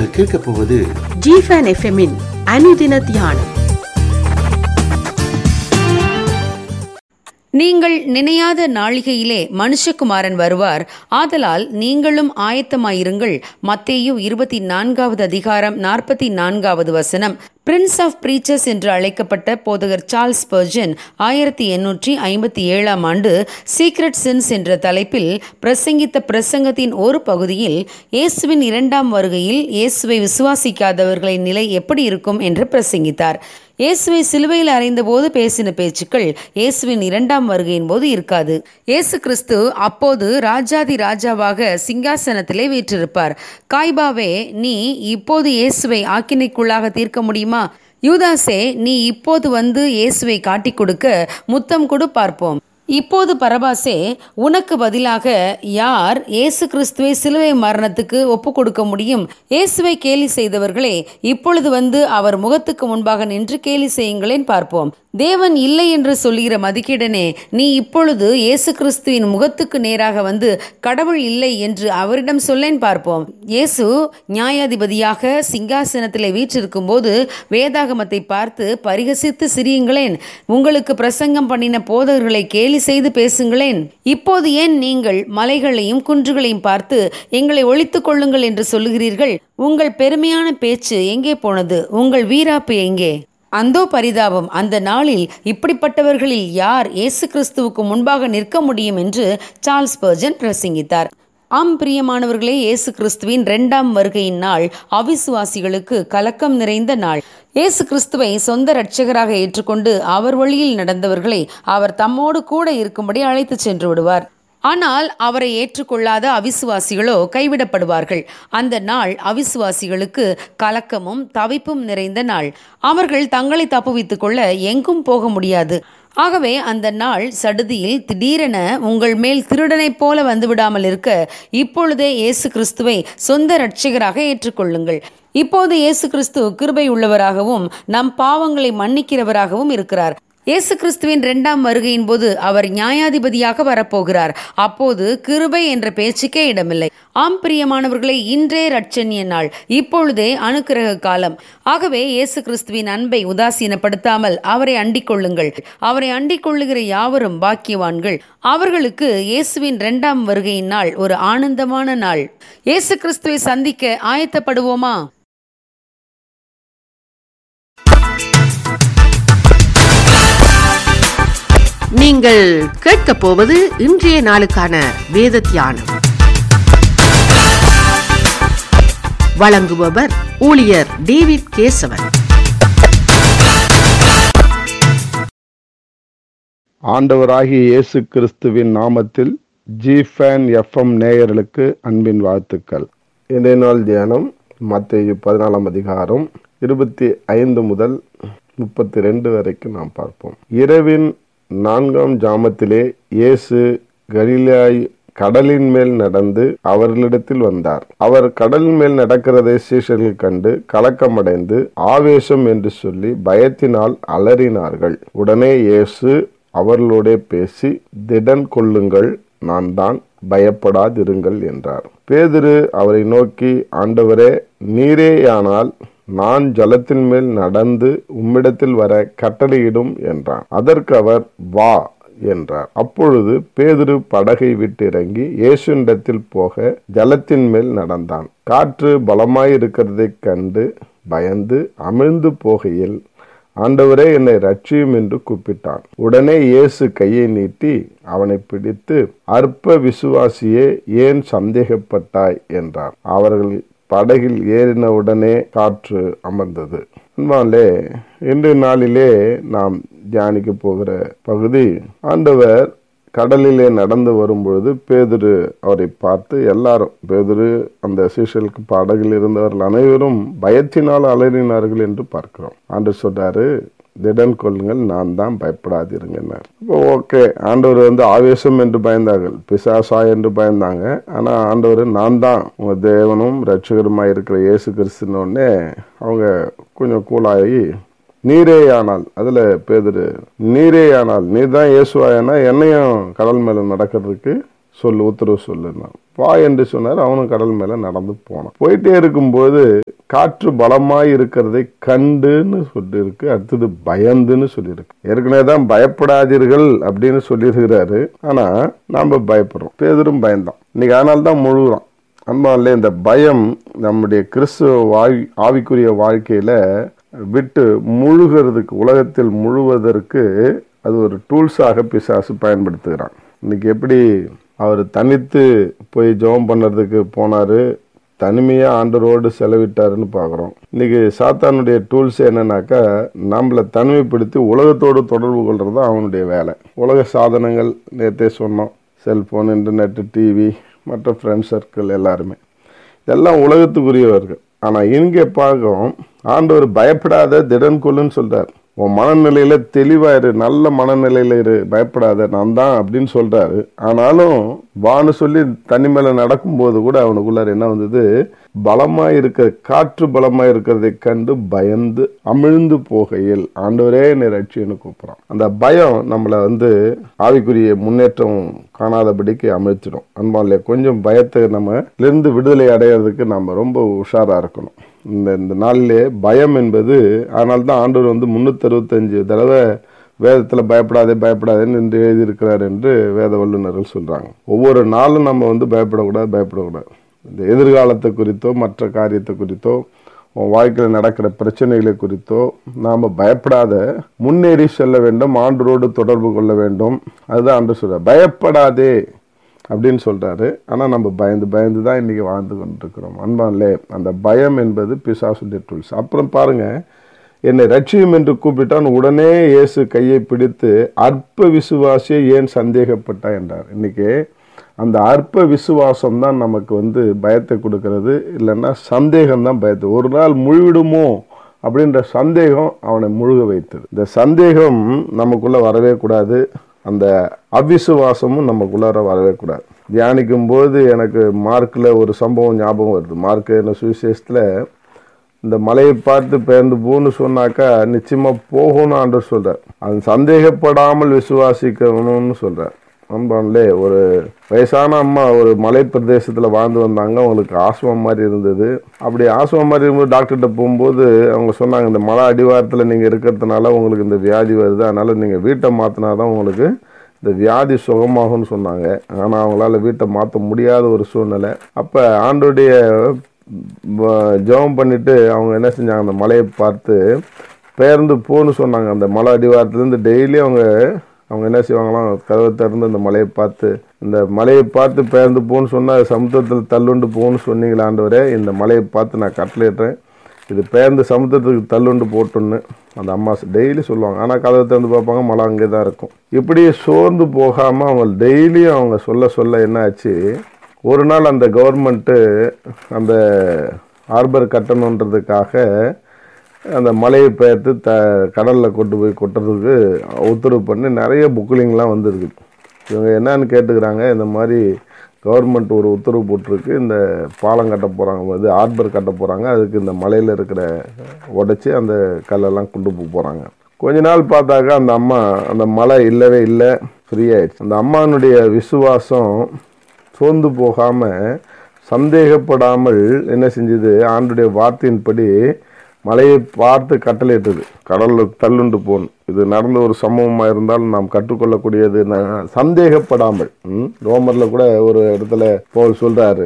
நீங்கள் கேட்கப் போவது ஜிஃபன் எஃப்எம்மின் அனுதின தியானம் நீங்கள் நினையாத நாளிகையிலே மனுஷகுமாரன் வருவார் ஆதலால் நீங்களும் ஆயத்தமாயிருங்கள் மத்தேயு இருபத்தி நான்காவது அதிகாரம் நாற்பத்தி நான்காவது வசனம் பிரின்ஸ் ஆஃப் பிரீச்சர்ஸ் என்று அழைக்கப்பட்ட போதகர் சார்ல்ஸ் பர்ஜன் ஆயிரத்தி எண்ணூற்றி ஐம்பத்தி ஏழாம் ஆண்டு சீக்ரெட் சின்ஸ் என்ற தலைப்பில் பிரசங்கித்த பிரசங்கத்தின் ஒரு பகுதியில் இயேசுவின் இரண்டாம் வருகையில் இயேசுவை விசுவாசிக்காதவர்களின் நிலை எப்படி இருக்கும் என்று பிரசங்கித்தார் இயேசுவை சிலுவையில் அறைந்தபோது பேசின பேச்சுக்கள் இயேசுவின் இரண்டாம் வருகையின் போது இருக்காது இயேசு கிறிஸ்து அப்போது ராஜாதி ராஜாவாக சிங்காசனத்திலே வீற்றிருப்பார் காய்பாவே நீ இப்போது இயேசுவை ஆக்கினைக்குள்ளாக தீர்க்க முடியுமா யூதாசே நீ இப்போது வந்து இயேசுவை காட்டிக் கொடுக்க முத்தம் கொடு பார்ப்போம் இப்போது பரபாசே உனக்கு பதிலாக யார் இயேசு கிறிஸ்துவை சிலுவை மரணத்துக்கு ஒப்பு கொடுக்க முடியும் இயேசுவை கேலி செய்தவர்களே இப்பொழுது வந்து அவர் முகத்துக்கு முன்பாக நின்று கேலி செய்யுங்களேன் பார்ப்போம் தேவன் இல்லை என்று சொல்லுகிற மதிக்கிடனே நீ இப்பொழுது இயேசு கிறிஸ்துவின் முகத்துக்கு நேராக வந்து கடவுள் இல்லை என்று அவரிடம் சொல்லேன் பார்ப்போம் இயேசு நியாயாதிபதியாக சிங்காசனத்தில் வீற்றிருக்கும் போது வேதாகமத்தை பார்த்து பரிகசித்து சிரியுங்களேன் உங்களுக்கு பிரசங்கம் பண்ணின போதகர்களை கேலி செய்து பேசுங்களேன் இப்போது ஏன் நீங்கள் மலைகளையும் குன்றுகளையும் பார்த்து எங்களை ஒழித்துக் கொள்ளுங்கள் என்று சொல்லுகிறீர்கள் உங்கள் பெருமையான பேச்சு எங்கே போனது உங்கள் வீராப்பு எங்கே அந்தோ பரிதாபம் அந்த நாளில் இப்படிப்பட்டவர்களில் யார் இயேசு கிறிஸ்துவுக்கு முன்பாக நிற்க முடியும் என்று சார்ல்ஸ் பர்ஜன் பிரசங்கித்தார் ஆம் பிரியமானவர்களே இயேசு கிறிஸ்துவின் இரண்டாம் வருகையின் நாள் அவிசுவாசிகளுக்கு கலக்கம் நிறைந்த நாள் இயேசு கிறிஸ்துவை சொந்த இரட்சகராக ஏற்றுக்கொண்டு அவர் வழியில் நடந்தவர்களை அவர் தம்மோடு கூட இருக்கும்படி அழைத்து சென்று விடுவார் ஆனால் அவரை ஏற்றுக்கொள்ளாத அவிசுவாசிகளோ கைவிடப்படுவார்கள் அந்த நாள் அவிசுவாசிகளுக்கு கலக்கமும் தவிப்பும் நிறைந்த நாள் அவர்கள் தங்களை தப்புவித்துக் கொள்ள எங்கும் போக முடியாது ஆகவே அந்த நாள் சடுதியில் திடீரென உங்கள் மேல் திருடனைப் போல வந்துவிடாமல் இருக்க இப்பொழுதே இயேசு கிறிஸ்துவை சொந்த இரட்சகராக ஏற்றுக்கொள்ளுங்கள் இப்போது இயேசு கிறிஸ்து கிருபை உள்ளவராகவும் நம் பாவங்களை மன்னிக்கிறவராகவும் இருக்கிறார் இயேசு கிறிஸ்துவின் இரண்டாம் வருகையின் போது அவர் நியாயாதிபதியாக வரப்போகிறார் அப்போது கிருபை என்ற பேச்சுக்கே இடமில்லை ஆம் பிரியமானவர்களை இன்றே ரட்சணிய நாள் இப்பொழுதே அனுக்கிரக காலம் ஆகவே இயேசு கிறிஸ்துவின் அன்பை உதாசீனப்படுத்தாமல் அவரை அண்டிக் கொள்ளுங்கள் அவரை அண்டிக் கொள்ளுகிற யாவரும் பாக்கியவான்கள் அவர்களுக்கு இயேசுவின் இரண்டாம் வருகையின் நாள் ஒரு ஆனந்தமான நாள் இயேசு கிறிஸ்துவை சந்திக்க ஆயத்தப்படுவோமா நீங்கள் கேட்கப் போவது இன்றைய நாளுக்கான வேத தியானம் வழங்குபவர் ஊழியர் டேவிட் கேசவன் ஆண்டவராகிய இயேசு கிறிஸ்துவின் நாமத்தில் ஜிஃபேன் எஃப்எம் நேயர்களுக்கு அன்பின் வாழ்த்துக்கள் இன்றைய நாள் தியானம் மத்திய பதினாலாம் அதிகாரம் இருபத்தி ஐந்து முதல் முப்பத்தி ரெண்டு வரைக்கும் நாம் பார்ப்போம் இரவின் நான்காம் ஜாமத்திலே இயேசு கலிலாய் கடலின் மேல் நடந்து அவர்களிடத்தில் வந்தார் அவர் கடலின் மேல் நடக்கிறதை சீஷர்கள் கண்டு கலக்கமடைந்து ஆவேசம் என்று சொல்லி பயத்தினால் அலறினார்கள் உடனே இயேசு அவர்களோட பேசி திடன் கொள்ளுங்கள் நான் தான் பயப்படாதிருங்கள் என்றார் பேதுரு அவரை நோக்கி ஆண்டவரே நீரேயானால் நான் ஜலத்தின் மேல் நடந்து உம்மிடத்தில் வர கட்டளையிடும் என்றான் அதற்கு அவர் வா என்றார் அப்பொழுது பேதுரு படகை விட்டு இறங்கி இயேசுனிடத்தில் போக ஜலத்தின் மேல் நடந்தான் காற்று பலமாயிருக்கிறதைக் கண்டு பயந்து அமிழ்ந்து போகையில் ஆண்டவரே என்னை ரட்சியும் என்று கூப்பிட்டான் உடனே இயேசு கையை நீட்டி அவனை பிடித்து அற்ப விசுவாசியே ஏன் சந்தேகப்பட்டாய் என்றார் அவர்கள் படகில் ஏறின உடனே காற்று அமர்ந்தது அன்பாலே இன்று நாளிலே நாம் தியானிக்க போகிற பகுதி ஆண்டவர் கடலிலே நடந்து வரும்பொழுது பேதுரு அவரை பார்த்து எல்லாரும் பேதுரு அந்த சீஷலுக்கு படகில் இருந்தவர்கள் அனைவரும் பயத்தினால் அலறினார்கள் என்று பார்க்கிறோம் ஆண்டு சொல்றாரு திடன் கொள்ளுங்கள் நான் தான் பயப்படாதிருங்கன்னார் இப்போ ஓகே ஆண்டவர் வந்து ஆவேசம் என்று பயந்தார்கள் பிசாசா என்று பயந்தாங்க ஆனா ஆண்டவர் நான் தான் உங்க தேவனும் ரட்சகருமாய் இருக்கிற இயேசு கிறிஸ்துன்னு அவங்க கொஞ்சம் கூலாகி நீரேயானால் அதுல பேதுரு நீரேயானால் நீர் தான் இயேசுவாயனா என்னையும் கடல் மேல நடக்கிறதுக்கு சொல்லு உத்தரவு சொல்லுன்னா வா என்று சொன்னார் அவனும் கடல் மேல நடந்து போனான் போயிட்டே இருக்கும்போது காற்று பலமாய் இருக்கிறதை கண்டுன்னு சொல்லியிருக்கு அடுத்தது பயந்துன்னு சொல்லியிருக்கு ஏற்கனவே தான் பயப்படாதீர்கள் அப்படின்னு சொல்லியிருக்கிறாரு ஆனா நாம பயப்படுறோம் பேதரும் பயந்தான் இன்னைக்கு அதனால தான் முழுகுறோம் அன்பாலே இந்த பயம் நம்முடைய கிறிஸ்துவ வாழ் ஆவிக்குரிய வாழ்க்கையில விட்டு முழுகிறதுக்கு உலகத்தில் முழுவதற்கு அது ஒரு டூல்ஸாக பிசாசு பயன்படுத்துகிறான் இன்னைக்கு எப்படி அவர் தனித்து போய் ஜெபம் பண்ணுறதுக்கு போனாரு தனிமையாக ஆண்டரோடு செலவிட்டாருன்னு பார்க்குறோம் இன்னைக்கு சாத்தானுடைய டூல்ஸ் என்னன்னாக்கா நம்மளை தனிமைப்படுத்தி உலகத்தோடு தொடர்பு கொள்றது தான் அவனுடைய வேலை உலக சாதனங்கள் நேற்றே சொன்னோம் செல்போன் இன்டர்நெட்டு டிவி மற்ற ஃப்ரெண்ட் சர்க்கிள் எல்லாருமே இதெல்லாம் உலகத்துக்குரியவர்கள் ஆனால் இங்கே பார்க்கும் ஆண்டவர் பயப்படாத திடன் கொள்ளுன்னு சொல்றார் உன் மனநிலையில தெளிவாயிரு நல்ல மனநிலையில இரு பயப்படாத நான் தான் அப்படின்னு சொல்றாரு ஆனாலும் வான்னு சொல்லி தனி மேல நடக்கும்போது கூட அவனுக்குள்ளார என்ன வந்தது பலமா இருக்க காற்று பலமா இருக்கிறதை கண்டு பயந்து அமிழ்ந்து போகையில் ஆண்டவரே என்னை ரட்சின்னு கூப்பிடுறான் அந்த பயம் நம்மளை வந்து ஆவிக்குரிய முன்னேற்றம் காணாதபடிக்கு அமிழ்த்திடும் அன்பாலே கொஞ்சம் பயத்தை நம்ம இருந்து விடுதலை அடையிறதுக்கு நம்ம ரொம்ப உஷாரா இருக்கணும் இந்த இந்த நாளிலே பயம் என்பது அதனால தான் ஆண்டவர் வந்து முன்னூத்தி அறுபத்தஞ்சு தடவை வேதத்துல பயப்படாதே பயப்படாதேன்னு என்று எழுதியிருக்கிறார் என்று வேத வல்லுநர்கள் சொல்றாங்க ஒவ்வொரு நாளும் நம்ம வந்து பயப்படக்கூடாது பயப்படக்கூடாது இந்த எதிர்காலத்தை குறித்தோ மற்ற காரியத்தை குறித்தோ உன் வாழ்க்கையில் நடக்கிற பிரச்சனைகளை குறித்தோ நாம் பயப்படாத முன்னேறி செல்ல வேண்டும் ஆண்டரோடு தொடர்பு கொள்ள வேண்டும் அதுதான் ஆண்டு சொல்ற பயப்படாதே அப்படின்னு சொல்றாரு ஆனா நம்ம பயந்து பயந்து தான் இன்னைக்கு வாழ்ந்து கொண்டிருக்கிறோம் அன்பான்லே அந்த பயம் என்பது பிசாசுடைய டூல்ஸ் அப்புறம் பாருங்க என்னை ரட்சியும் என்று கூப்பிட்டான் உடனே இயேசு கையை பிடித்து அற்ப விசுவாசியை ஏன் சந்தேகப்பட்டா என்றார் இன்னைக்கு அந்த அற்ப விசுவாசம் தான் நமக்கு வந்து பயத்தை கொடுக்கிறது இல்லைன்னா சந்தேகம் தான் பயத்தை ஒரு நாள் முழுவிடுமோ அப்படின்ற சந்தேகம் அவனை முழுக வைத்தது இந்த சந்தேகம் நமக்குள்ள வரவே கூடாது அந்த அவிசுவாசமும் நமக்குள்ளார வரவே கூடாது தியானிக்கும் போது எனக்கு மார்க்கில் ஒரு சம்பவம் ஞாபகம் வருது மார்க் என்ன சுவிசேஷத்தில் இந்த மலையை பார்த்து பெயர்ந்து போன்னு சொன்னாக்கா நிச்சயமா போகும்னு ஆண்டு சொல்றார் அது சந்தேகப்படாமல் விசுவாசிக்கணும்னு சொல்றார் அன்பான்லே ஒரு வயசான அம்மா ஒரு மலை பிரதேசத்தில் வாழ்ந்து வந்தாங்க அவங்களுக்கு ஆஸ்வம் மாதிரி இருந்தது அப்படி ஆஸ்வம் மாதிரி இருக்கும்போது டாக்டர்கிட்ட போகும்போது அவங்க சொன்னாங்க இந்த மலை அடிவாரத்தில் நீங்கள் இருக்கிறதுனால உங்களுக்கு இந்த வியாதி வருது அதனால நீங்கள் வீட்டை மாற்றினா தான் உங்களுக்கு இந்த வியாதி சுகமாகும்னு சொன்னாங்க ஆனால் அவங்களால வீட்டை மாற்ற முடியாத ஒரு சூழ்நிலை அப்போ ஆண்டுடைய ஜெபம் பண்ணிட்டு அவங்க என்ன செஞ்சாங்க அந்த மலையை பார்த்து பெயர்ந்து போன்னு சொன்னாங்க அந்த மலை அடிவாரத்துலேருந்து டெய்லி அவங்க அவங்க என்ன செய்வாங்களாம் கதவை திறந்து அந்த மலையை பார்த்து இந்த மலையை பார்த்து பெயர்ந்து போன்னு சொன்னால் சமுத்திரத்தில் தள்ளுண்டு போன்னு சொன்னீங்களா ஆண்டவரே இந்த மலையை பார்த்து நான் கட்டளையிடுறேன் இது பெயர்ந்து சமுத்திரத்துக்கு தள்ளுண்டு போட்டுன்னு அந்த அம்மா டெய்லி சொல்லுவாங்க ஆனால் கதவை திறந்து பார்ப்பாங்க மழை அங்கே தான் இருக்கும் இப்படி சோர்ந்து போகாமல் அவங்க டெய்லியும் அவங்க சொல்ல சொல்ல என்ன ஆச்சு ஒரு நாள் அந்த கவர்மெண்ட்டு அந்த ஹார்பர் கட்டணுன்றதுக்காக அந்த மலையை பெயர்த்து த கடலில் கொண்டு போய் கொட்டுறதுக்கு உத்தரவு பண்ணி நிறைய புக்கிலிங்லாம் வந்திருக்கு இவங்க என்னன்னு கேட்டுக்கிறாங்க இந்த மாதிரி கவர்மெண்ட் ஒரு உத்தரவு போட்டிருக்கு இந்த பாலம் கட்ட போகிறாங்க இது ஹார்பர் கட்ட போகிறாங்க அதுக்கு இந்த மலையில் இருக்கிற உடைச்சி அந்த கல்லெல்லாம் கொண்டு போக போகிறாங்க கொஞ்ச நாள் பார்த்தாக்கா அந்த அம்மா அந்த மலை இல்லவே இல்லை ஃப்ரீ ஆயிடுச்சு அந்த அம்மானுடைய விசுவாசம் சோர்ந்து போகாமல் சந்தேகப்படாமல் என்ன செஞ்சது ஆண்டுடைய வார்த்தையின்படி மலையை பார்த்து கட்டளையிட்டது கடலில் தள்ளுண்டு போகணும் இது நடந்த ஒரு சம்பவமாக இருந்தாலும் நாம் கற்றுக்கொள்ளக்கூடியது சந்தேகப்படாமல் ரோமரில் கூட ஒரு இடத்துல போல் சொல்றாரு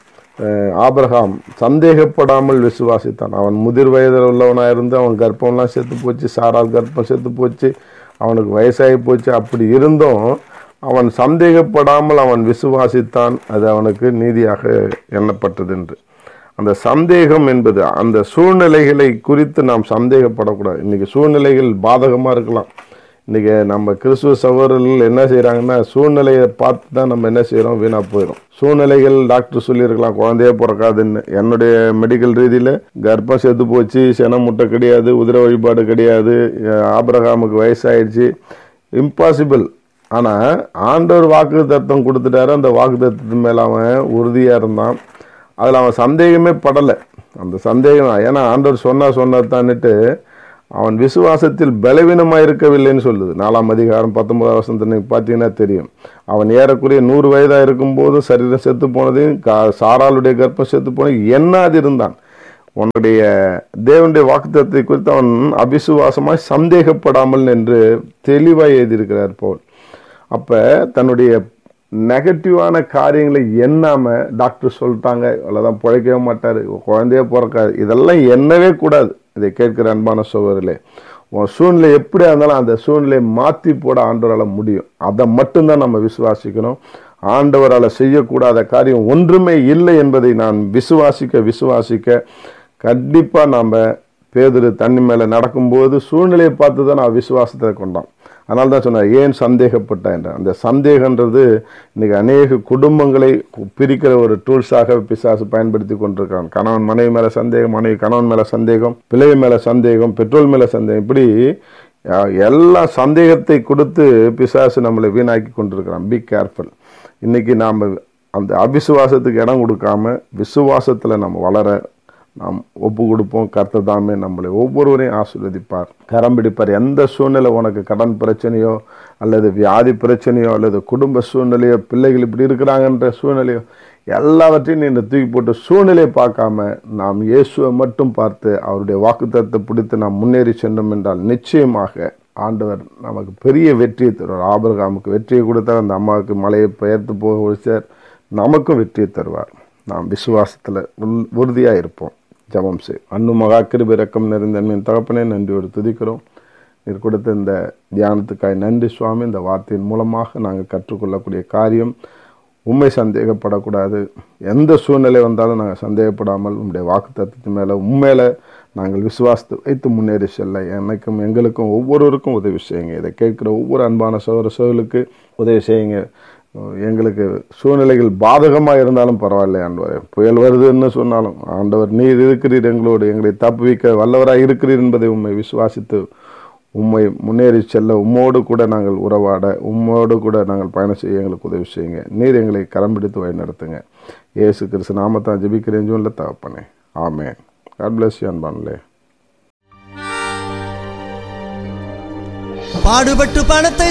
ஆபிரகாம் சந்தேகப்படாமல் விசுவாசித்தான் அவன் முதிர் வயதில் உள்ளவனாக இருந்து அவன் கர்ப்பம்லாம் செத்து போச்சு சாரால் கர்ப்பம் செத்து போச்சு அவனுக்கு வயசாகி போச்சு அப்படி இருந்தும் அவன் சந்தேகப்படாமல் அவன் விசுவாசித்தான் அது அவனுக்கு நீதியாக எண்ணப்பட்டது என்று அந்த சந்தேகம் என்பது அந்த சூழ்நிலைகளை குறித்து நாம் சந்தேகப்படக்கூடாது இன்னைக்கு சூழ்நிலைகள் பாதகமாக இருக்கலாம் இன்னைக்கு நம்ம கிறிஸ்துவ சகோதரர்கள் என்ன செய்கிறாங்கன்னா சூழ்நிலையை பார்த்து தான் நம்ம என்ன செய்கிறோம் வீணாக போயிடும் சூழ்நிலைகள் டாக்டர் சொல்லியிருக்கலாம் குழந்தையே பிறக்காதுன்னு என்னுடைய மெடிக்கல் ரீதியில் கர்ப்பம் செத்து போச்சு சென முட்டை கிடையாது உதிர வழிபாடு கிடையாது ஆபிரகாமுக்கு வயசாயிடுச்சு இம்பாசிபிள் ஆனால் ஆண்டவர் வாக்கு தத்துவம் கொடுத்துட்டாரு அந்த வாக்கு தத்துவத்து மேலே அவன் உறுதியாக இருந்தான் அதில் அவன் சந்தேகமே படலை அந்த சந்தேகம் ஏன்னா ஆண்டவர் சொன்னா சொன்னதான்னுட்டு அவன் விசுவாசத்தில் பலவீனமாக இருக்கவில்லைன்னு சொல்லுது நாலாம் அதிகாரம் பத்தொன்பதாம் வசனத்தை பார்த்தீங்கன்னா தெரியும் அவன் ஏறக்குறைய நூறு வயதாக இருக்கும்போது சரீரம் செத்து போனதையும் கா- சாராளுடைய கர்ப்பம் செத்து போனது எண்ணாது இருந்தான் உன்னுடைய தேவனுடைய வாக்குத்தத்தை குறித்து அவன் அபிசுவாசமாய் சந்தேகப்படாமல் என்று தெளிவாய் எழுதியிருக்கிறார் போல் அப்ப தன்னுடைய நெகட்டிவான காரியங்களை எண்ணாம டாக்டர் சொல்லிட்டாங்க அவ்வளோதான் பிழைக்கவே மாட்டாரு குழந்தையே பிறக்காது இதெல்லாம் எண்ணவே கூடாது இதை கேட்கிற அன்பான சோதரிலே உன் சூழ்நிலை எப்படியா இருந்தாலும் அந்த சூழ்நிலையை மாற்றி போட ஆண்டவரால் முடியும் அதை மட்டும்தான் நம்ம விசுவாசிக்கணும் ஆண்டவரால் செய்யக்கூடாத காரியம் ஒன்றுமே இல்லை என்பதை நான் விசுவாசிக்க விசுவாசிக்க கண்டிப்பாக நாம் பேதுரு தண்ணி மேலே நடக்கும்போது சூழ்நிலையை பார்த்து தான் நான் விசுவாசத்தை கொண்டான் அதனால தான் சொன்னார் ஏன் சந்தேகப்பட்ட என்ற அந்த சந்தேகன்றது இன்னைக்கு அநேக குடும்பங்களை பிரிக்கிற ஒரு டூல்ஸாக பிசாசு பயன்படுத்தி கொண்டிருக்கான் கணவன் மனைவி மேலே சந்தேகம் மனைவி கணவன் மேலே சந்தேகம் பிள்ளை மேலே சந்தேகம் பெட்ரோல் மேலே சந்தேகம் இப்படி அஹ், எல்லா சந்தேகத்தை கொடுத்து பிசாசு நம்மளை வீணாக்கி கொண்டிருக்கிறான் பி கேர்ஃபுல் இன்னைக்கு நாம் அந்த அவிசுவாசத்துக்கு இடம் கொடுக்காம விசுவாசத்தில் நம்ம வளர நாம் ஒப்பு கொடுப்போம் கர்த்தர் தாமே நம்மளை ஒவ்வொருவரையும் ஆசீர்வதிப்பார் கரம் பிடிப்பார் எந்த சூழ்நிலை உனக்கு கடன் பிரச்சனையோ அல்லது வியாதி பிரச்சனையோ அல்லது குடும்ப சூழ்நிலையோ பிள்ளைகள் இப்படி இருக்கிறாங்கன்ற சூழ்நிலையோ எல்லாவற்றையும் நீ தூக்கி போட்டு சூழ்நிலையை பார்க்காம நாம் இயேசுவை மட்டும் பார்த்து அவருடைய வாக்குத்தத்தை பிடித்து நாம் முன்னேறி சென்றோம் என்றால் நிச்சயமாக ஆண்டவர் நமக்கு பெரிய வெற்றியை தருவார் ஆபிரகாமுக்கு வெற்றியை கொடுத்தார் அந்த அம்மாவுக்கு மலையை பெயர்த்து போக ஒழிச்சார் நமக்கும் வெற்றியை தருவார் நாம் விசுவாசத்தில் உறுதியாக இருப்போம் ஜெபம் செய் அன்னு மகா கிருபை இரக்கம் நிறைந்தன்மையின் தகப்பனே நன்றியோடு துதிக்கிறோம் நீர் கொடுத்த இந்த தியானத்துக்காய் நன்றி சுவாமி இந்த வார்த்தையின் மூலமாக நாங்கள் கற்றுக்கொள்ளக்கூடிய காரியம் உண்மை சந்தேகப்படக்கூடாது எந்த சூழ்நிலை வந்தாலும் நாங்கள் சந்தேகப்படாமல் உங்களுடைய வாக்கு தத்துவத்து மேலே உண்மையில நாங்கள் விசுவாசத்தை வைத்து முன்னேறி செல்ல எனக்கும் எங்களுக்கும் ஒவ்வொருவருக்கும் உதவி செய்யுங்க இதை கேட்குற ஒவ்வொரு அன்பான சோதர சோழலுக்கு உதவி செய்யுங்க எங்களுக்கு சூழ்நிலைகள் பாதகமாக இருந்தாலும் பரவாயில்லை ஆண்டவரே புயல் வருதுன்னு சொன்னாலும் ஆண்டவர் நீர் இருக்கிறீர் எங்களோடு எங்களை தப்புவிக்க வல்லவராக இருக்கிறீர் என்பதை உண்மை விசுவாசித்து உம்மை முன்னேறி செல்ல உம்மோடு கூட நாங்கள் உறவாட உம்மோடு கூட நாங்கள் பயணம் செய்ய எங்களுக்கு உதவி செய்யுங்க நீர் எங்களை கரம் பிடித்து வழி நடத்துங்க இயேசு கிறிஸ்து நாமத்தான் ஜெபிக்கிறேன் சொல்ல தகப்பனே ஆமே காட் பிளஸ் யூ அன்பான்லே பாடுபட்டு பணத்தை